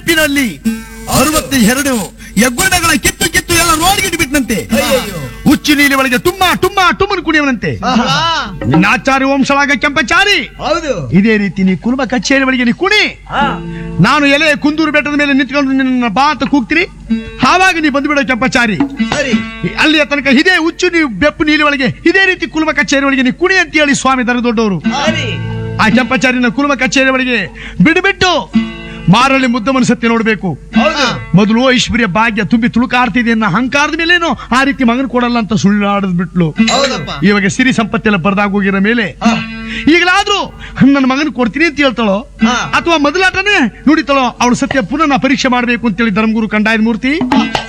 ನೆನಪಿನಲ್ಲಿ ಅರವತ್ತ ಎರಡು ಹೆಗ್ಗೊಡಗಳ ಕಿತ್ತು ಕಿತ್ತು ಎಲ್ಲ ರೋಡ್ಗಿಟ್ಟು ಬಿಟ್ಟನಂತೆ ಅಯ್ಯಯ್ಯೋ. ಹುಚ್ಚು ನೀಲಿ ಒಳಗೆ ತುಂಬ ತುಂಬ ಟುಮ್ಮನ್ ಕುಣಿಯವನಂತೆ ಆಹಾ. ನಾಚಾರಿ ವಂಶಳಾಗ ಕೆಂಪಚಾರಿ ಹೌದು ಇದೇ ರೀತಿ ನೀ ಕುರುಬ ಕಚೇರಿ ಒಳಗೆ ನೀ ಕುಣಿ ಹಾ. ನಾನು ಎಲೆ ಕುಂದೂರು ಬೆಟ್ಟದ ಮೇಲೆ ನಿಂತ್ಕೊಂಡು ನಿನ್ನ ಬಾ ಅಂತ ಕೂಗ್ತೀನಿ ಆವಾಗ ನೀ ಬಂದು ಬಿಡೋ ಕೆಂಪಚಾರಿ ಸರಿ ಅಲ್ಲಿಯ ತನಕ ಇದೇ ಹುಚ್ಚು ನೀವು ಬೆಪ್ಪು ನೀಲಿ ಒಳಗೆ ಇದೇ ರೀತಿ ಕುಲುಮ ಕಚೇರಿ ಒಳಗೆ ನೀ ಕುಣಿ ಅಂತ ಹೇಳಿ ಸ್ವಾಮಿ ದರ ದೊಡ್ಡವರು ಸರಿ ಆ ಕೆಂಪಚಾರಿನ ಕುಲುಮ ಕಚೇರಿ ಒಳಗೆ ಬಿಡುಬಿಟ್ಟು ಮಾರಳಿ ಮುದ್ದಮನ ಸತ್ಯ ನೋಡ್ಬೇಕು ಹೌದು ಮೊದಲು ಐಶ್ವರ್ಯ ಭಾಗ್ಯ ತುಂಬಿ ತುಳುಕಾಡ್ತಿದೆ ಅನ್ನೋ ಅಹಂಕಾರದ ಮೇಲೇನೋ ಆ ರೀತಿ ಮಗನ್ ಕೊಡಲ್ಲ ಅಂತ ಸುಳ್ಳು ಆಡದ್ ಬಿಟ್ಲು ಹೌದಪ್ಪ ಇವಾಗ ಸಿರಿ ಸಂಪತ್ತೆಲ್ಲ ಬರ್ದಾಗ ಹೋಗಿರೋ ಮೇಲೆ ಹಾ. ಈಗಲಾದ್ರೂ ನನ್ನ ಮಗನ್ ಕೊಡ್ತೀನಿ ಅಂತ ಹೇಳ್ತಾಳೋ ಹಾ. ಅಥವಾ ಮೊದಲಾಟನೇ ನುಡಿತಾಳೋ ಅವಳು ಸತ್ಯ ಪುನಃ ನಾ ಪರೀಕ್ಷೆ ಮಾಡಬೇಕು ಅಂತೇಳಿ ಧರ್ಮಗುರು ಕಂಡಾಯನ ಮೂರ್ತಿ